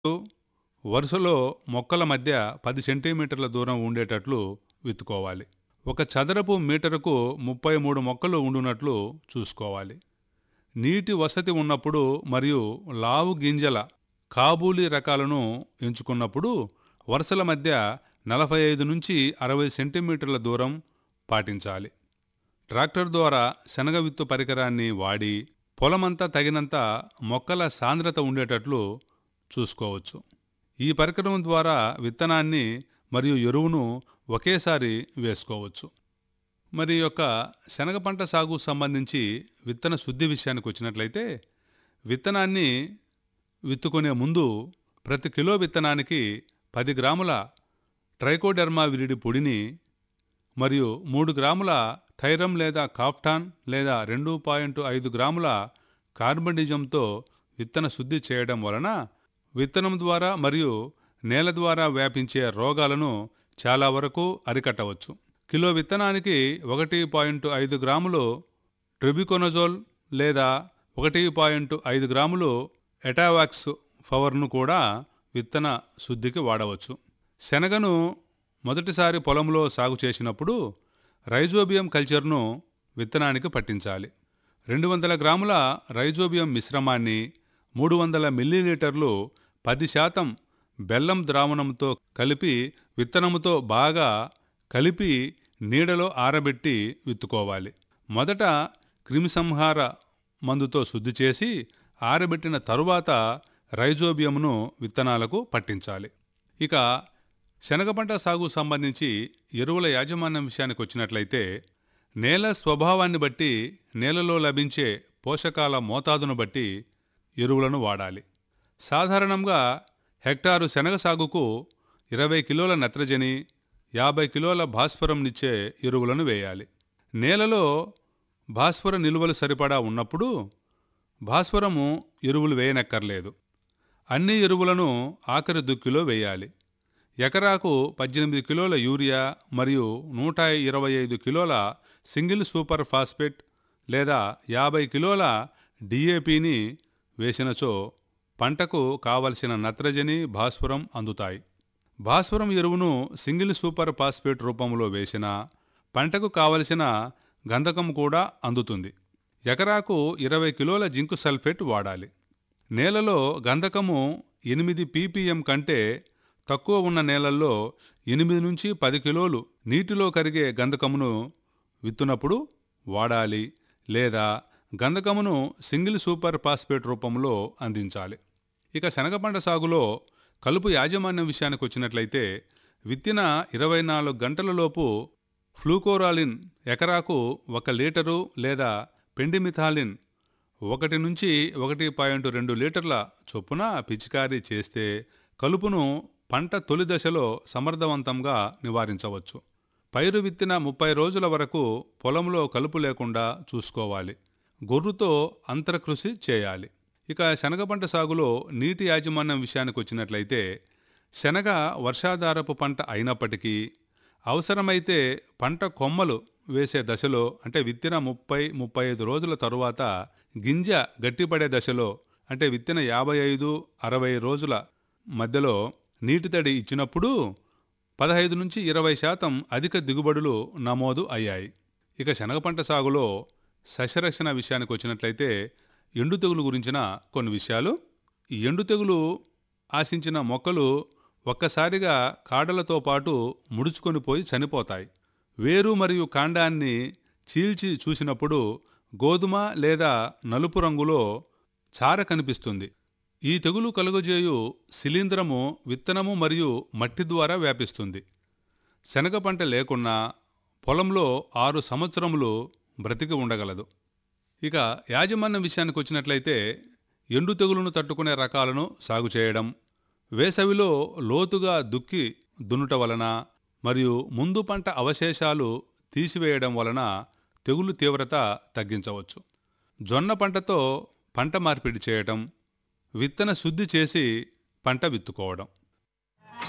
వరుసలో మొక్కల మధ్య పది సెంటీమీటర్ల దూరం ఉండేటట్లు విత్తుకోవాలి ఒక చదరపు మీటరుకు ముప్పై మూడు మొక్కలు ఉండునట్లు చూసుకోవాలి నీటి వసతి ఉన్నప్పుడు మరియు లావు గింజల కాబూలీ రకాలను ఎంచుకున్నప్పుడు వరుసల మధ్య నలభై ఐదు నుంచి అరవై సెంటీమీటర్ల దూరం పాటించాలి ట్రాక్టర్ ద్వారా శనగ విత్తు పరికరాన్ని వాడి పొలమంతా తగినంత మొక్కల సాంద్రత ఉండేటట్లు చూసుకోవచ్చు ఈ పరికరం ద్వారా విత్తనాన్ని మరియు ఎరువును ఒకేసారి వేసుకోవచ్చు మరి ఈ యొక్క శనగ పంట సాగు సంబంధించి విత్తన శుద్ధి విషయానికి వచ్చినట్లయితే విత్తనాన్ని విత్తుకునే ముందు ప్రతి కిలో విత్తనానికి పది గ్రాముల ట్రైకోడెర్మా విరిడి పొడిని మరియు మూడు గ్రాముల థైరమ్ లేదా కాఫ్టాన్ లేదా రెండు పాయింట్ ఐదు గ్రాముల కార్బనిజంతో విత్తన శుద్ధి చేయడం వలన విత్తనం ద్వారా మరియు నేల ద్వారా వ్యాపించే రోగాలను చాలా వరకు అరికట్టవచ్చు కిలో విత్తనానికి ఒకటి పాయింట్ ఐదు గ్రాములు ట్రిబికొనజోల్ లేదా ఒకటి పాయింట్ ఐదు గ్రాములు ఎటావాక్స్ పవర్ను కూడా విత్తన శుద్ధికి వాడవచ్చు శనగను మొదటిసారి పొలంలో సాగు చేసినప్పుడు రైజోబియం కల్చర్ను విత్తనానికి పట్టించాలి రెండు వందల గ్రాముల రైజోబియం మిశ్రమాన్ని మూడు వందల మిల్లీలీటర్లు పది శాతం బెల్లం ద్రావణంతో కలిపి విత్తనముతో బాగా కలిపి నీడలో ఆరబెట్టి విత్తుకోవాలి మొదట క్రిమిసంహార మందుతో శుద్ధి చేసి ఆరబెట్టిన తరువాత రైజోబియంను విత్తనాలకు పట్టించాలి ఇక శనగ పంట సాగు సంబంధించి ఎరువుల యాజమాన్యం విషయానికి వచ్చినట్లయితే నేల స్వభావాన్ని బట్టి నేలలో లభించే పోషకాల మోతాదును బట్టి ఎరువులను వాడాలి సాధారణంగా హెక్టారు శనగ సాగుకు ఇరవై కిలోల నత్రజని యాభై కిలోల భాస్వరంనిచ్చే ఎరువులను వేయాలి నేలలో భాస్వర నిల్వలు సరిపడా ఉన్నప్పుడు భాస్వరము ఎరువులు వేయనక్కర్లేదు అన్ని ఎరువులను ఆఖరి దుక్కిలో వేయాలి ఎకరాకు పద్దెనిమిది కిలోల యూరియా మరియు నూట ఇరవై ఐదు కిలోల సింగిల్ సూపర్ ఫాస్ఫేట్ లేదా యాభై కిలోల డిఏపిని వేసినచో పంటకు కావలసిన నత్రజని భాస్వరం అందుతాయి భాస్వరం ఎరువును సింగిల్ సూపర్ ఫాస్ఫేట్ రూపంలో వేసిన పంటకు కావలసిన గంధకం కూడా అందుతుంది ఎకరాకు ఇరవై కిలోల జింకు సల్ఫేట్ వాడాలి నేలలో గంధకము ఎనిమిది పీపీఎం కంటే తక్కువ ఉన్న నేలల్లో ఎనిమిది నుంచి పది కిలోలు నీటిలో కరిగే గంధకమును విత్తునప్పుడు వాడాలి లేదా గంధకమును సింగిల్ సూపర్ ఫాస్ఫేట్ రూపంలో అందించాలి ఇక శనగ పంట సాగులో కలుపు యాజమాన్యం విషయానికి వచ్చినట్లయితే విత్తిన ఇరవై నాలుగు గంటలలోపు ఫ్లూకోరాలిన్ ఎకరాకు ఒక లీటరు లేదా పెండిమిథాలిన్ ఒకటి నుంచి ఒకటి పాయింట్ రెండు లీటర్ల చొప్పున పిచికారీ చేస్తే కలుపును పంట తొలి దశలో సమర్థవంతంగా నివారించవచ్చు పైరు విత్తిన ముప్పై రోజుల వరకు పొలంలో కలుపు లేకుండా చూసుకోవాలి గొర్రుతో అంతరకృషి చేయాలి ఇక శనగ పంట సాగులో నీటి యాజమాన్యం విషయానికి వచ్చినట్లయితే శనగ వర్షాధారపు పంట అయినప్పటికీ అవసరమైతే పంట కొమ్మలు వేసే దశలో అంటే విత్తిన ముప్పై ముప్పై ఐదు రోజుల తరువాత గింజ గట్టిపడే దశలో అంటే విత్తిన యాభై ఐదు అరవై రోజుల మధ్యలో నీటి తడి ఇచ్చినప్పుడు పదహైదు నుంచి ఇరవై శాతం అధిక దిగుబడులు నమోదు అయ్యాయి ఇక శనగ పంట సాగులో సస్యరక్షణ విషయానికి వచ్చినట్లయితే ఎండు తెగులు గురించిన కొన్ని విషయాలు ఈ ఎండు తెగులు ఆశించిన మొక్కలు ఒక్కసారిగా కాడలతో పాటు ముడుచుకొని పోయి చనిపోతాయి వేరు మరియు కాండాన్ని చీల్చి చూసినప్పుడు గోధుమ లేదా నలుపు రంగులో చార కనిపిస్తుంది ఈ తెగులు కలుగజేయు శిలీంధ్రము విత్తనము మరియు మట్టి ద్వారా వ్యాపిస్తుంది శనగ పంట లేకున్నా పొలంలో ఆరు సంవత్సరములు బ్రతికి ఉండగలదు ఇక యాజమాన్యం విషయానికి వచ్చినట్లయితే ఎండు తెగులును తట్టుకునే రకాలను సాగు చేయడం వేసవిలో లోతుగా దుక్కి దున్నుట వలన మరియు ముందు పంట అవశేషాలు తీసివేయడం వలన తెగులు తీవ్రత తగ్గించవచ్చు జొన్న పంటతో పంట మార్పిడి చేయటం విత్తన శుద్ధి చేసి పంట విత్తుకోవడం